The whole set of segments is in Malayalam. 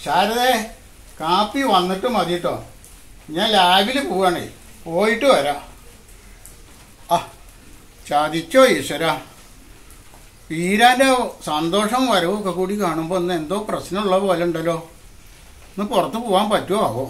ശാരദേ കാപ്പി വന്നിട്ട് മതി കേട്ടോ ഞാൻ ലാബിൽ പോവാണേ പോയിട്ട് വരാം ആ ചതിച്ചോ ഈശ്വര വീരാൻ്റെ സന്തോഷം വരവും ഒക്കെ കൂടി കാണുമ്പോൾ ഒന്ന് എന്തോ പ്രശ്നമുള്ള പോലെ ഉണ്ടല്ലോ ഒന്ന് പുറത്ത് പോകാൻ പറ്റുമോ ആവോ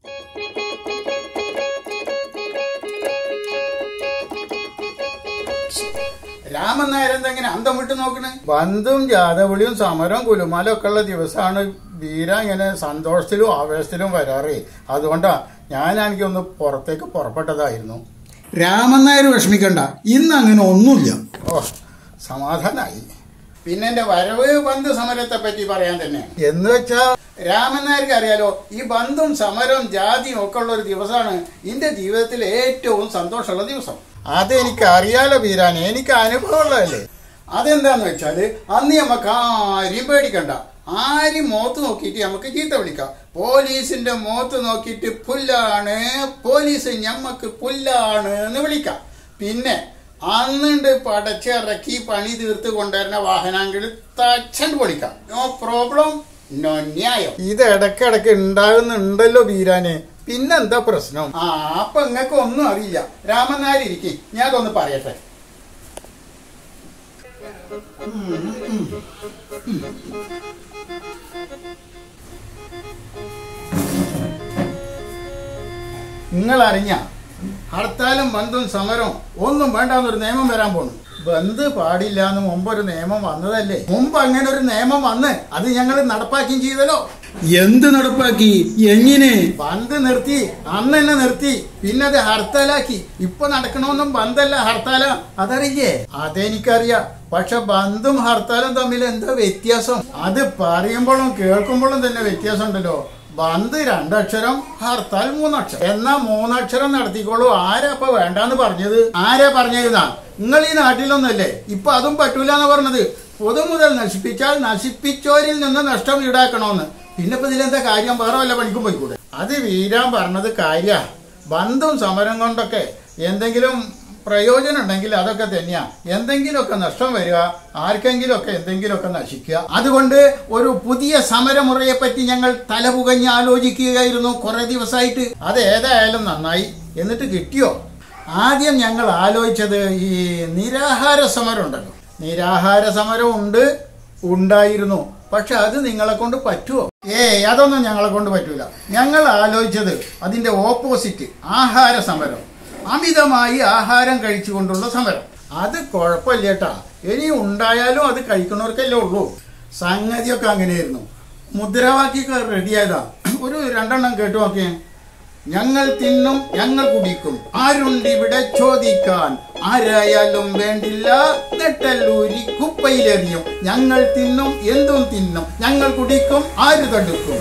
രാമൻ നേരം എങ്ങനെ അന്തം വിട്ട് നോക്കണേ ബന്ധും ജാതവിളിയും സമരവും കുലുമാലും ഒക്കെ ഉള്ള ദിവസമാണ് വീര ഇങ്ങനെ സന്തോഷത്തിലും ആവേശത്തിലും വരാറ് അതുകൊണ്ടാ ഞാനാണെങ്കിൽ ഒന്ന് പുറത്തേക്ക് പുറപ്പെട്ടതായിരുന്നു രാമൻ നായർ വിഷമിക്കണ്ട ഇന്ന് അങ്ങനെ ഒന്നുമില്ല ഓ സമാധാനായി പിന്നെ എന്റെ വരവ് ബന്ധു സമരത്തെ പറ്റി പറയാൻ തന്നെ എന്ന് വെച്ചാ രാമൻ നായർക്ക് അറിയാലോ ഈ ബന്ധും സമരവും ജാതിയും ഒക്കെ ഉള്ള ഒരു ദിവസമാണ് എന്റെ ജീവിതത്തിൽ ഏറ്റവും സന്തോഷമുള്ള ദിവസം അതെനിക്ക് അറിയാലോ വീരാനെ എനിക്ക് അനുഭവമുള്ളതല്ലേ അതെന്താന്ന് വെച്ചാല് അന്ന് നമുക്ക് ആരും പേടിക്കണ്ട ആരും മുഖത്ത് നോക്കിയിട്ട് നമുക്ക് ചീത്ത വിളിക്കാം പോലീസിന്റെ മുഖത്ത് നോക്കിയിട്ട് പുല്ലാണ് പോലീസ് ഞമ്മക്ക് പുല്ലാണ് എന്ന് വിളിക്കാം പിന്നെ അന്നുണ്ട് പടച്ചിറക്കി പണി തീർത്ത് കൊണ്ടുവരുന്ന വാഹനങ്ങൾ തച്ചൻ പൊളിക്കാം നോ പ്രോബ്ലം നോ ന്യായം ഇത് ഇടക്കിടക്ക് ഉണ്ടാകുന്നുണ്ടല്ലോ ബീരാനെ പിന്നെന്താ പ്രശ്നം ആ അപ്പൊ നിങ്ങൾക്ക് ഒന്നും അറിയില്ല രാമൻ നായർ ഇരിക്കും ഞാൻ അതൊന്ന് പറയട്ടെ നിങ്ങൾ അറിഞ്ഞ ഹർത്താലും ബന്ധും സമരവും ഒന്നും വേണ്ടാന്നൊരു നിയമം വരാൻ പോണു ബന്ദ് പാടില്ല എന്ന് മുമ്പ് ഒരു നിയമം വന്നതല്ലേ മുമ്പ് അങ്ങനെ ഒരു നിയമം വന്ന് അത് ഞങ്ങൾ നടപ്പാക്കുകയും ചെയ്തല്ലോ എന്ത് നടപ്പാക്കി എങ്ങനെ ബന്ദ് നിർത്തി അന്ന് തന്നെ നിർത്തി പിന്നെ അത് ഹർത്താലാക്കി ഇപ്പൊ നടക്കണമെന്നും ബന്ധല്ല ഹർത്താല അതറിയേ അതെനിക്കറിയാം പക്ഷെ ബന്ധും ഹർത്താലും തമ്മിൽ എന്താ വ്യത്യാസം അത് പറയുമ്പോഴും കേൾക്കുമ്പോഴും തന്നെ വ്യത്യാസം ഉണ്ടല്ലോ ബന്ദ് രണ്ടക്ഷരം ഹർത്താൽ മൂന്നക്ഷരം എന്നാ മൂന്നക്ഷരം നടത്തിക്കോളൂ ആരാ ഇപ്പൊ വേണ്ടാന്ന് പറഞ്ഞത് ആരാ പറഞ്ഞിരുന്നാ നിങ്ങൾ ഈ നാട്ടിലൊന്നല്ലേ ഇപ്പൊ അതും പറ്റൂല എന്ന് പറഞ്ഞത് പൊതുമുതൽ നശിപ്പിച്ചാൽ നശിപ്പിച്ചോരിൽ നിന്ന് നഷ്ടം ഈടാക്കണമെന്ന് പിന്നെ ഇപ്പൊ ഇതിലെന്താ കാര്യം വേറെ വല്ല പണിക്കും പോയിക്കൂടെ അത് വീരാൻ പറഞ്ഞത് കാര്യ ബന്ധും സമരം കൊണ്ടൊക്കെ എന്തെങ്കിലും പ്രയോജനം ഉണ്ടെങ്കിൽ അതൊക്കെ തന്നെയാ എന്തെങ്കിലുമൊക്കെ നഷ്ടം വരിക ആർക്കെങ്കിലുമൊക്കെ എന്തെങ്കിലുമൊക്കെ നശിക്കുക അതുകൊണ്ട് ഒരു പുതിയ സമരമുറയെ പറ്റി ഞങ്ങൾ തലപുകഞ്ഞ് ആലോചിക്കുകയായിരുന്നു കുറെ ദിവസമായിട്ട് അത് ഏതായാലും നന്നായി എന്നിട്ട് കിട്ടിയോ ആദ്യം ഞങ്ങൾ ആലോചിച്ചത് ഈ നിരാഹാര സമരം ഉണ്ടല്ലോ നിരാഹാര സമരം ഉണ്ട് ഉണ്ടായിരുന്നു പക്ഷെ അത് നിങ്ങളെ കൊണ്ട് പറ്റുമോ ഏയ് അതൊന്നും ഞങ്ങളെ കൊണ്ട് പറ്റൂല ഞങ്ങൾ ആലോചിച്ചത് അതിന്റെ ഓപ്പോസിറ്റ് ആഹാര സമരം അമിതമായി ആഹാരം കഴിച്ചുകൊണ്ടുള്ള സമരം അത് കുഴപ്പമില്ല കേട്ടാ ഇനി ഉണ്ടായാലും അത് കഴിക്കുന്നവർക്കല്ലേ ഉള്ളൂ സംഗതിയൊക്കെ അങ്ങനെയായിരുന്നു മുദ്രാവാക്യൊക്കെ റെഡിയായതാ ഒരു രണ്ടെണ്ണം കേട്ടു നോക്കിയേ ഞങ്ങൾ തിന്നും ഞങ്ങൾ കുടിക്കും ആരുണ്ട് ഇവിടെ ചോദിക്കാൻ ആരായാലും വേണ്ടില്ല നെട്ടല്ലൂരി കുപ്പയിലെറിയും ഞങ്ങൾ തിന്നും എന്തും തിന്നും ഞങ്ങൾ കുടിക്കും ആര് തടുക്കും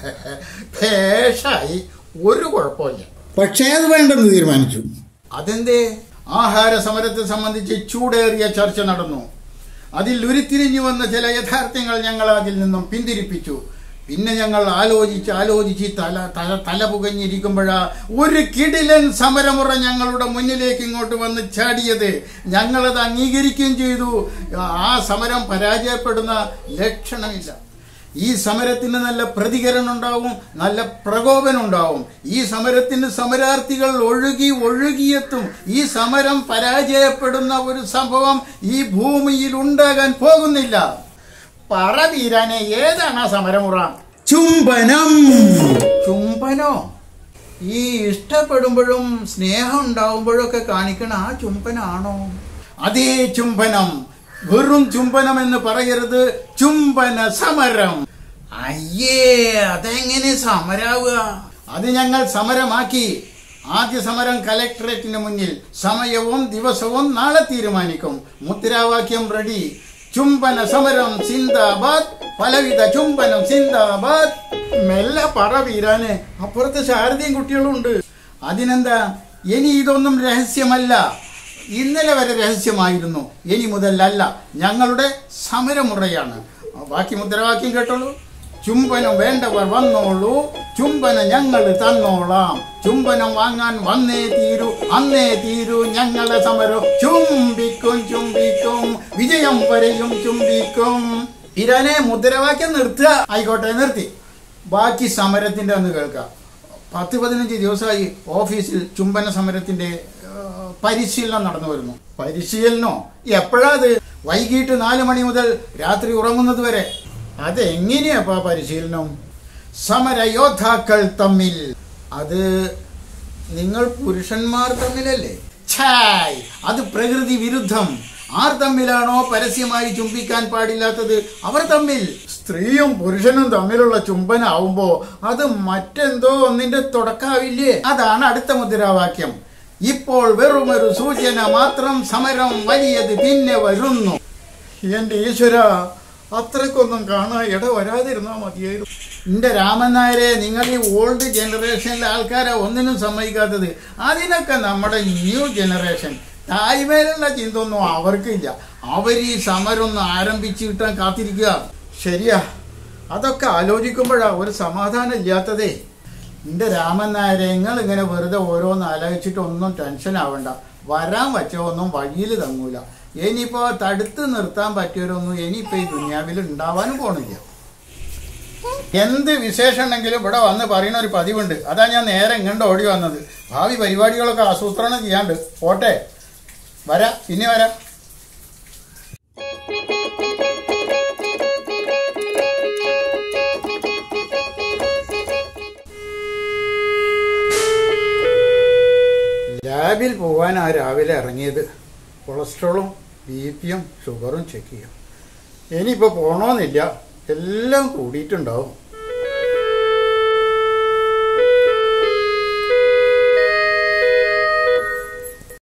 ഭേഷായി ഒരു കുഴപ്പമില്ല പക്ഷേ അത് വേണ്ടെന്ന് തീരുമാനിച്ചു അതെന്തേ ആഹാര സമരത്തെ സംബന്ധിച്ച് ചൂടേറിയ ചർച്ച നടന്നു അതിൽ ഉരുത്തിരിഞ്ഞു വന്ന ചില യഥാർത്ഥ്യങ്ങൾ ഞങ്ങൾ അതിൽ നിന്നും പിന്തിരിപ്പിച്ചു പിന്നെ ഞങ്ങൾ ആലോചിച്ച് ആലോചിച്ച് തല തല തല പുകഞ്ഞിരിക്കുമ്പോഴാ ഒരു കിടിലൻ സമരമുറ ഞങ്ങളുടെ മുന്നിലേക്ക് ഇങ്ങോട്ട് വന്ന് ചാടിയത് ഞങ്ങളത് അംഗീകരിക്കുകയും ചെയ്തു ആ സമരം പരാജയപ്പെടുന്ന ലക്ഷണമില്ല ഈ സമരത്തിന് നല്ല പ്രതികരണം ഉണ്ടാവും നല്ല പ്രകോപനം ഉണ്ടാവും ഈ സമരത്തിന് സമരാർത്ഥികൾ ഒഴുകി ഒഴുകിയെത്തും ഈ സമരം പരാജയപ്പെടുന്ന ഒരു സംഭവം ഈ ഭൂമിയിൽ ഉണ്ടാകാൻ പോകുന്നില്ല പറ വീരാനെ ഏതാണ് ആ സമരമുറ ചുംബനം ചുംബനോ ഈ ഇഷ്ടപ്പെടുമ്പോഴും സ്നേഹം ഉണ്ടാവുമ്പോഴൊക്കെ കാണിക്കണ ആ ചുംബനാണോ അതേ ചുംബനം വെറും ചുംബനം എന്ന് പറയരുത് ചുംബന സമരം അയ്യേ അതെങ്ങനെ സമരാവുക അത് ഞങ്ങൾ സമരമാക്കി ആദ്യ സമരം കലക്ടറേറ്റിന് മുന്നിൽ സമയവും ദിവസവും നാളെ തീരുമാനിക്കും മുദ്രാവാക്യം റെഡി ചുംബന സമരം സിന്ദാബാദ് പലവിധ ചുംബനം സിന്ദാബാദ് മെല്ലെ പറ വീരാന് അപ്പുറത്ത് ശാരദയും കുട്ടികളും ഉണ്ട് അതിനെന്താ ഇനി ഇതൊന്നും രഹസ്യമല്ല ഇന്നലെ വരെ രഹസ്യമായിരുന്നു ഇനി മുതൽ അല്ല ഞങ്ങളുടെ സമരമുറയാണ് ബാക്കി മുദ്രാവാക്യം കേട്ടോളൂ ചുംബനം വേണ്ടവർ വന്നോളൂ ചുംബനം ഞങ്ങൾ തന്നോളാം ചുംബനം വാങ്ങാൻ വന്നേ തീരൂ അന്നേ തീരൂ ഞങ്ങളെ സമരം ചുംബിക്കും ചുംബിക്കും വിജയം വരെയും ചുംബിക്കും ഇരാനെ മുദ്രാവാക്യം നിർത്തുക ആയിക്കോട്ടെ നിർത്തി ബാക്കി സമരത്തിന്റെ ഒന്ന് കേൾക്കാം പത്ത് പതിനഞ്ച് ദിവസമായി ഓഫീസിൽ ചുംബന സമരത്തിന്റെ ആ, പരിശീലനം നടന്നു വരുന്നു പരിശീലനോ എപ്പോഴാ അത് വൈകിട്ട് നാല് മണി മുതൽ രാത്രി ഉറങ്ങുന്നത് വരെ അതെങ്ങനെയാപ്പാ പരിശീലനം സമരയോദ്ധാക്കൾ തമ്മിൽ അത് നിങ്ങൾ പുരുഷന്മാർ തമ്മിലല്ലേ ഛായ് അത് പ്രകൃതി വിരുദ്ധം ആർ തമ്മിലാണോ പരസ്യമായി ചുംബിക്കാൻ പാടില്ലാത്തത് അവർ തമ്മിൽ സ്ത്രീയും പുരുഷനും തമ്മിലുള്ള ചുംബനാവുമ്പോ അത് മറ്റെന്തോ ഒന്നിന്റെ തുടക്കാവില്ലേ അതാണ് അടുത്ത മുദ്രാവാക്യം ഇപ്പോൾ വെറുമൊരു സൂചന മാത്രം സമരം വലിയത് പിന്നെ വരുന്നു എന്റെ ഈശ്വര അത്രക്കൊന്നും കാണാൻ ഇട വരാതിരുന്നാ മതിയായിരുന്നു എന്റെ രാമൻ നായരെ നിങ്ങൾ ഈ ഓൾഡ് ജനറേഷനിലെ ആൾക്കാരെ ഒന്നിനും സമ്മതിക്കാത്തത് അതിനൊക്കെ നമ്മുടെ ന്യൂ ജനറേഷൻ തായ്മേലുള്ള ചിന്ത ഒന്നും അവർക്കില്ല അവർ ഈ സമരം ഒന്ന് ആരംഭിച്ചു കിട്ടാൻ കാത്തിരിക്കുക ശരിയാ അതൊക്കെ ആലോചിക്കുമ്പോഴാ ഒരു സമാധാനം ഇല്ലാത്തതേ എന്റെ രാമൻ നായരെ നിങ്ങൾ ഇങ്ങനെ വെറുതെ ഓരോന്ന് ആലോചിച്ചിട്ട് ഒന്നും ടെൻഷൻ ആവണ്ട വരാൻ പറ്റിയ ഒന്നും വഴിയിൽ തങ്ങൂല ഇനിയിപ്പോ തടുത്ത് നിർത്താൻ പറ്റിയവരൊന്നും ഇനിയിപ്പോ ഈ ദുനിയാവിൽ ഉണ്ടാവാനും പോണില്ല എന്ത് വിശേഷം ഉണ്ടെങ്കിലും ഇവിടെ വന്ന് പറയുന്ന ഒരു പതിവുണ്ട് അതാ ഞാൻ നേരെ ഇങ്ങോട്ട് ഓടി വന്നത് ഭാവി പരിപാടികളൊക്കെ ആസൂത്രണം ചെയ്യാണ്ട് പോട്ടെ വരാ പിന്നെ വരാം ലാബിൽ പോകാൻ ആ രാവിലെ ഇറങ്ങിയത് കൊളസ്ട്രോളും ബി പിയും ഷുഗറും ചെക്ക് ചെയ്യും ഇനിയിപ്പോൾ പോകണമെന്നില്ല എല്ലാം കൂടിയിട്ടുണ്ടാവും